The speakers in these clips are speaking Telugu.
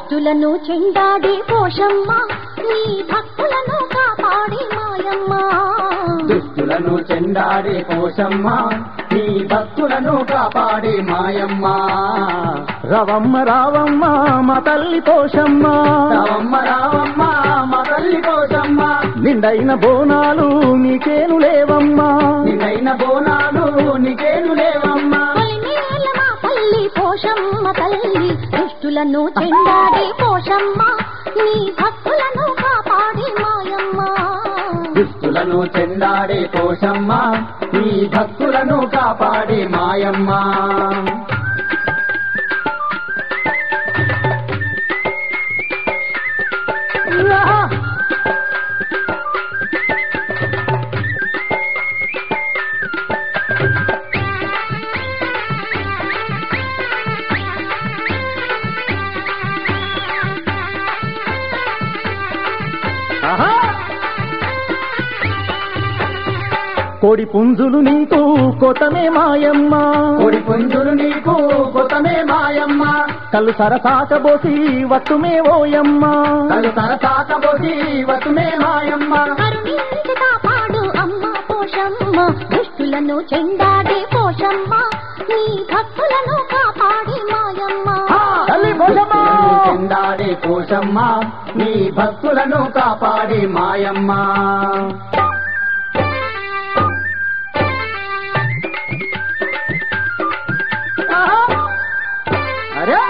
దుష్టులను చెండాడి పోషమ్మ నీ భక్తులను కాపాడి మాయమ్మ దుష్టులను చెండాడే పోషమ్మ నీ భక్తులను కాపాడే మాయమ్మ రవమ్మ రావమ్మ మా తల్లి పోషమ్మ రావమ్మ రావమ్మ మా తల్లి పోషమ్మ నిండైన బోనాలు నీకేను లేవమ్మా నిన్నైన బోనాలు నీకేను లేవమ్మా తొలిమేల మా తల్లి పోషమ్మ తల్లి దుష్టులను చెండాడి పోషమ్మ నీ భక్తులను కాపాడి మాయమ్మ దుష్టులను చెండాడే పోషమ్మ నీ భక్తులను కాపాడే మాయమ్మ ఆహా! కోడి పుంజులు నీకు కొతమే మాయమ్మ కొడి పుంజులు నీకు కొతమే మాయమ్మ కళ్ళు సరసాకబోసి వట్టుమే ఓయమ్మ కలు సరసాకబోసి వతుమే మాయమ్మ కరుణించి కాపాడు అమ్మ పోషమ్మ దుష్టులను చెండాడి పోషమ్మ నీ భక్తులను కాపాడి మాయమ్మ తల్లి పోషమ్మ చెందాడే పోషమ్మ నీ భక్తులను కాపాడే మాయమ్మ ఆహా! అరే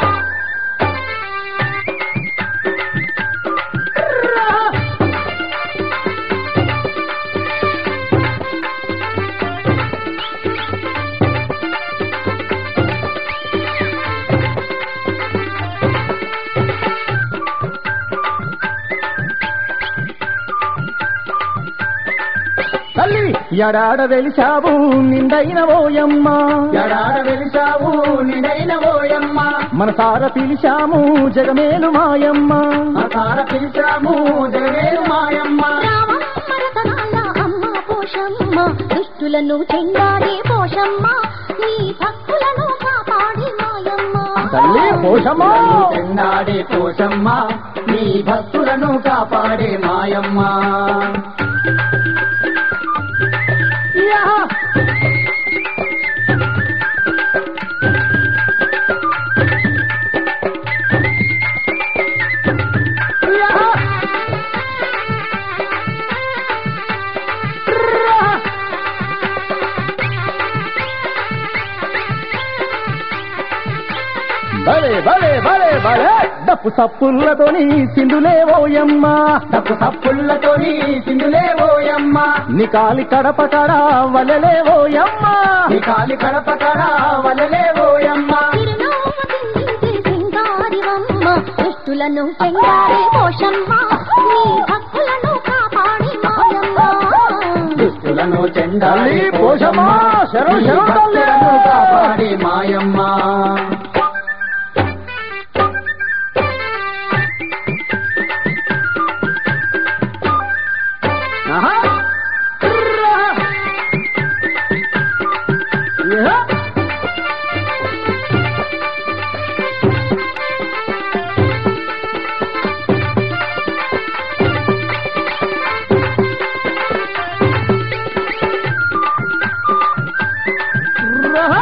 తల్లి ఎడాడ వెలిశావు నిండైన ఓయమ్మ ఎడాడ వెలిసావు నిడైన ఓయమ్మ మనసార పిలిచాము జగమేలు మాయమ్మ అసార పిలిచాము జగవేలు మాయమ్మ రామమ్మ రతనాల అమ్మ పోషమ్మ దుష్టులను చెండాడి పోషమ్మ నీ భక్తులను కాపాడి మాయమ్మ తల్లి పోషమ్మ చెందాడే పోషమ్మ నీ భక్తులను కాపాడే మాయమ్మ యా! యా! భలే భలే భలే భలే డప్పు సప్పులతోని సింధులే ఓయమ్మ తప్పు సప్పుళ్ళతోని సింధులే ఓయమ్మ నీ కాలి కడప కడ వలలే ఓయమ్మ నీ కాలి కడప కడ వలలే ఓయమ్మ చిరునవ్వు చిందించే సింగారివమ్మ దుష్టులను చెండాడి పోషమ్మ నీ భక్తులను కాపాడి మాయమ్మ దుష్టులను చెండాలి తల్లి పోషమ్మ, శరణు శరణు తల్లి. భక్తులను కాపాడే మాయమ్మ ఆహా! యా! ఆహా!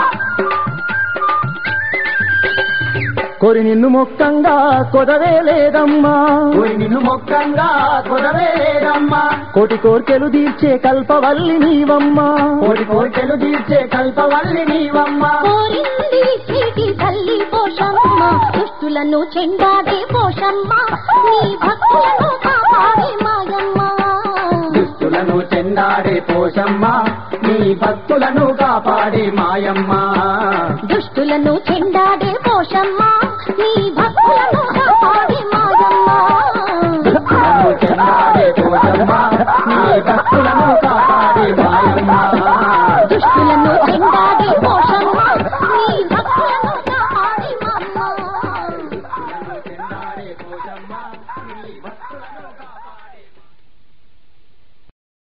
కొరి నిన్ను మొక్కంగా కొదవే లేదమ్మా ఓయ్ నిన్ను మొక్కంగా కుదవేదమ్మా కోటి కోర్కెలు తీర్చే కల్పవల్లి నీవమ్మా కోటి కోటెలు తీర్చే కల్పవల్లి నీవమ్మ కోరింది చీటి తల్లి పోషమ్మ దుష్టులను చెండాడి పోషమ్మ నీ భక్తులను కాపాడి మాయమ్మ దుష్టులను చెందాడే పోషమ్మ నీ భక్తులను కాపాడే మాయమ్మ దుష్టులను చెండాడే పోషమ్మ నీ భక్తులను కాపాడి మాయమ్మ దుష్టులను చెందాడే పోషమ్మ నీ భక్తులను కాపాడే మాయమ్మ దుష్టులను చెండాడే